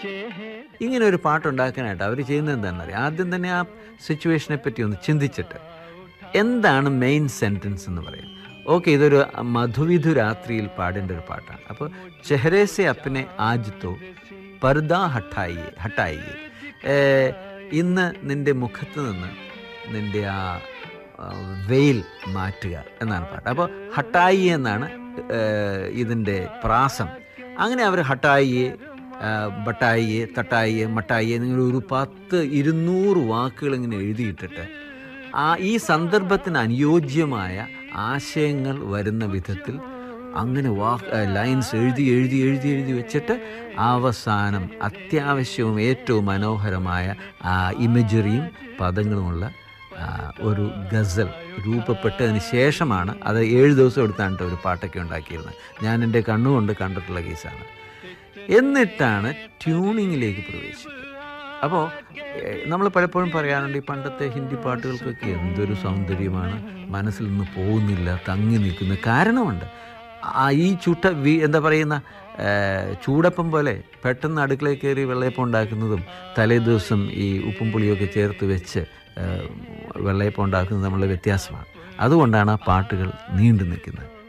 ഇങ്ങനെ ഒരു പാട്ടുണ്ടാക്കാനായിട്ട് അവർ ചെയ്യുന്നത് എന്താണെന്നറിയാം ആദ്യം തന്നെ ആ സിറ്റുവേഷനെ പറ്റി ഒന്ന് ചിന്തിച്ചിട്ട് എന്താണ് മെയിൻ സെൻറ്റൻസ് എന്ന് പറയും ഓക്കെ ഇതൊരു മധുവിധു രാത്രിയിൽ പാടേണ്ട ഒരു പാട്ടാണ് അപ്പോൾ ചെഹ്റേസെ അപ്പിനെ ആജ്തോ പർദ ഹട്ടായിയെ ഹട്ടായിയെ ഏ, ഇന്ന് നിൻ്റെ മുഖത്ത് നിന്ന് നിൻ്റെ ആ ആ, വെയിൽ മാറ്റുക എന്നാണ് പാട്ട് അപ്പോൾ ഹട്ടായി എന്നാണ് ഏഹ്, ഇതിൻ്റെ പ്രാസം അങ്ങനെ അവർ ഹട്ടായിയെ ആ, ബട്ടായിയെ തട്ടായിയെ മട്ടായിയെ എന്നിങ്ങനെ ഒരു പത്ത് ഇരുന്നൂറ് വാക്കുകൾ ഇങ്ങനെ എഴുതിയിട്ടിട്ട് ആ ഈ സന്ദർഭത്തിന് അനുയോജ്യമായ ആശയങ്ങൾ വരുന്ന വിധത്തിൽ അങ്ങനെ വാ ലൈൻസ് എഴുതി എഴുതി എഴുതി എഴുതി വെച്ചിട്ട് അവസാനം അത്യാവശ്യവും ഏറ്റവും മനോഹരമായ ആ ഇമേജറിയും പദങ്ങളുമുള്ള ആ, ഒരു ഗസൽ രൂപപ്പെട്ടതിന് ശേഷമാണ് അത് ഏഴ് ദിവസം എടുത്താണ് ട്ടോ ഒരു പാട്ടൊക്കെ ഉണ്ടാക്കിയിരുന്നത് ഞാൻ എൻ്റെ കണ്ണുകൊണ്ട് കണ്ടിട്ടുള്ള കേസാണ് എന്നിട്ടാണ് ട്യൂണിങ്ങിലേക്ക് പ്രവേശിക്കുക അപ്പോൾ നമ്മൾ പലപ്പോഴും പറയാറുണ്ട് ഈ പണ്ടത്തെ ഹിന്ദി പാട്ടുകൾക്കൊക്കെ എന്തൊരു സൗന്ദര്യമാണ് മനസ്സിൽ നിന്ന് പോകുന്നില്ല തങ്ങി നിൽക്കുന്ന കാരണമുണ്ട് ആ ഈ ചുട്ട വി എന്താ പറയുന്ന ഏ, ചൂടപ്പം പോലെ പെട്ടെന്ന് അടുക്കളയിൽ കയറി വെള്ളയപ്പം ഉണ്ടാക്കുന്നതും തലേ ദിവസം ഈ ഉപ്പും പുളിയൊക്കെ ചേർത്ത് വെച്ച് ഏ, വെള്ളയപ്പം ഉണ്ടാക്കുന്നത് തമ്മിലുള്ള വ്യത്യാസമാണ് അതുകൊണ്ടാണ് ആ പാട്ടുകൾ നീണ്ടു നിൽക്കുന്നത്